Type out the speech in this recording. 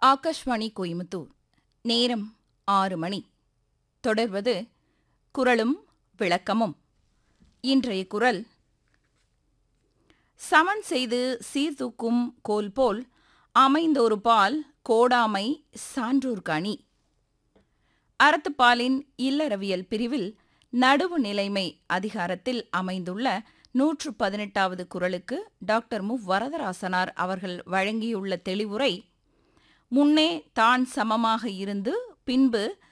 ஆகாஷ்வாணி கோயமுத்தூர் நேரம் ஆறு மணி தொடர்வது குரலும் விளக்கமும் இன்றைய குரல் சமன் செய்து சீர்தூக்கும் கோல் போல் அமைந்தொரு பால் கோடாமை சான்றோர்க்கு அணி அறத்துப்பாலின் இல்லறவியல் பிரிவில் நடுவு நிலைமை அதிகாரத்தில் அமைந்துள்ள நூற்று பதினெட்டாவது குரலுக்கு டாக்டர் மு வரதராசனார் அவர்கள் வழங்கியுள்ள தெளிவுரை முன்னே தான் சமமாக இருந்து பின்பு